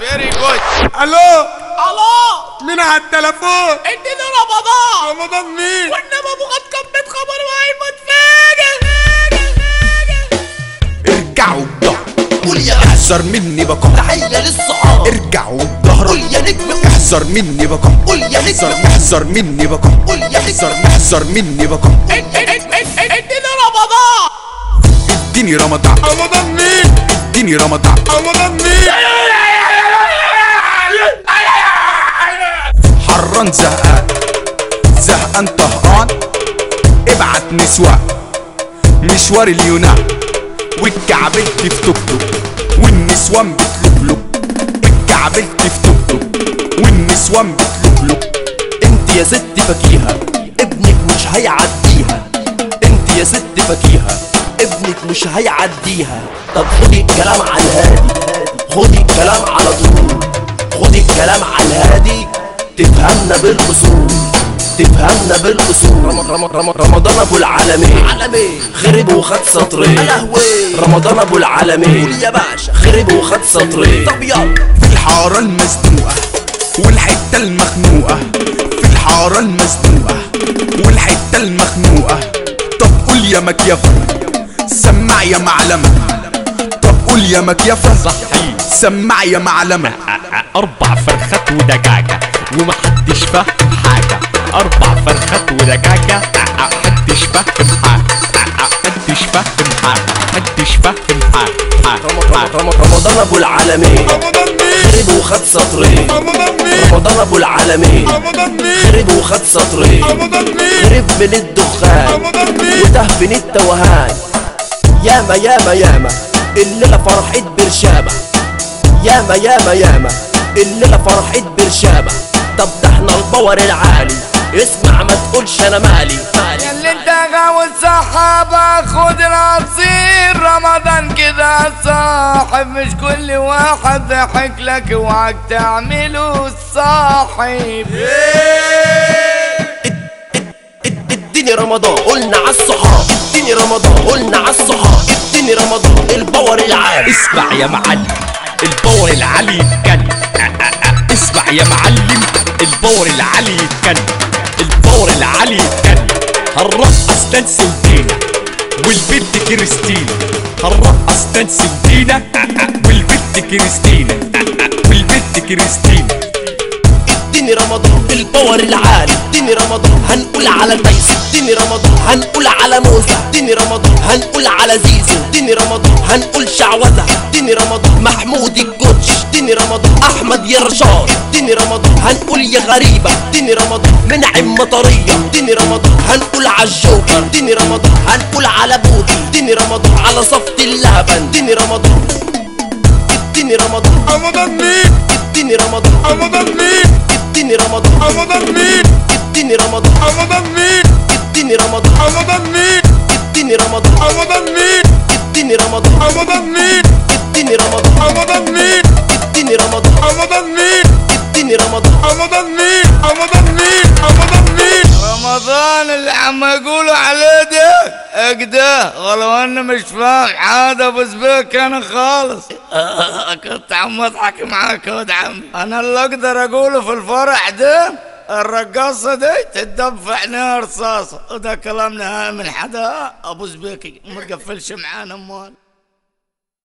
فيري جود الو الله مين على التليفون اديني رمضان رمضان مين والنبي ابو غد كمت خبر وهيموت فاجئ ارجعوا بظهر قول يا احذر مني بقى تحية للصحاب ارجعوا بظهر قول يا نجم احذر مني بقى قول يا احذر نجم احذر مني بقى قول يا احذر نجم احذر مني بقى اديني رمضان اديني رمضان رمضان مين اديني رمضان رمضان مين حران زهقان زهقان طهقان ابعت نسوان مشوار اليونان واتكعبلت في توك توك والنسوان بتلوكلوك اتكعبلت في توك توك والنسوان بتلوكلوك انت يا ست فكيهة ابنك مش هيعديها انت يا ست فكيهة ابنك مش هيعديها طب خدي الكلام على الهادي خدي الكلام على طول خدي الكلام على الهادي تفهمنا بالاصول تفهمنا بالاصول رم رم رم رمضان ابو العالمين خرب وخد سطرين رمضان ابو العالمين يا باشا خرب وخد سطرين طب يلا في الحارة المزنوقة والحتة المخنوقة في الحارة المزنوقة والحتة المخنوقة طب قول يا مكيفة سمع يا معلمة طب قول يا مكيفة صحيح. سمع يا معلمة أربع فرخات ودجاجة ومحدش فاهم حاجة أربع فرخات ودجاجة محدش فاهم حاجة محدش فاهم حاجة محدش فاهم حاجة رم رم رم رمضان ابو العالمين رمضان مين خرب وخد سطرين رمضان مين رمضان ابو العالمين رمضان مين خرب وخد سطرين رمضان مين خرب من الدخان رمضان مين وته من التوهان ياما ياما ياما الليلة فرحت برشامة ياما ياما ياما الليلة فرحت برشامة طب ده احنا الباور العالي اسمع ما تقولش انا مالي مالي اللي انت غاوي الصحابة خد العصير رمضان كده صاحب مش كل واحد ضحك لك اوعك تعمله الصاحب اديني رمضان قلنا عالصحاب اديني رمضان قلنا عالصحاب اديني رمضان الباور العالي اسمع يا معلم الباور العالي يتكلم اسمع يا معلم الباور العالي يتكلم الباور العالي يتكلم هنرقص نانسي ودينا والبنت كريستينا هنرقص نانسي ودينا والبنت كريستينا والبنت كريستينا اديني رمضان الباور العالي اديني رمضان هنقول على البيس اديني رمضان هنقول على موزة اديني رمضان هنقول على زيزو اديني رمضان هنقول شعوذة اديني رمضان محمود الكوتش اديني رمضان احمد يا رشاد اديني رمضان هنقول يا غريبة اديني رمضان منعم مطرية اديني رمضان هنقول على الجوكر اديني رمضان هنقول على بودي اديني رمضان على صفت اللبن اديني رمضان اديني رمضان رمضان مين اديني رمضان رمضان مين اديني رمضان رمضان مين اديني رمضان رمضان مين اديني رمضان رمضان مين اديني رمضان رمضان مين اديني رمضان رمضان مين اديني رمضان رمضان مين اديني رمضان رمضان مين اديني رمضان رمضان مين رمضان مين رمضان مين رمضان اللي عم يقولوا عليه ده اجده ولو اني مش فاهم حاجه ابو زبيك انا خالص كنت عم اضحك معاك يا ولد عمي انا اللي اقدر اقوله في الفرح ده الرقاصة دي تدب في عينيها رصاصة وده كلام نهائي من حدا ابو زبيكي ما تقفلش معانا امال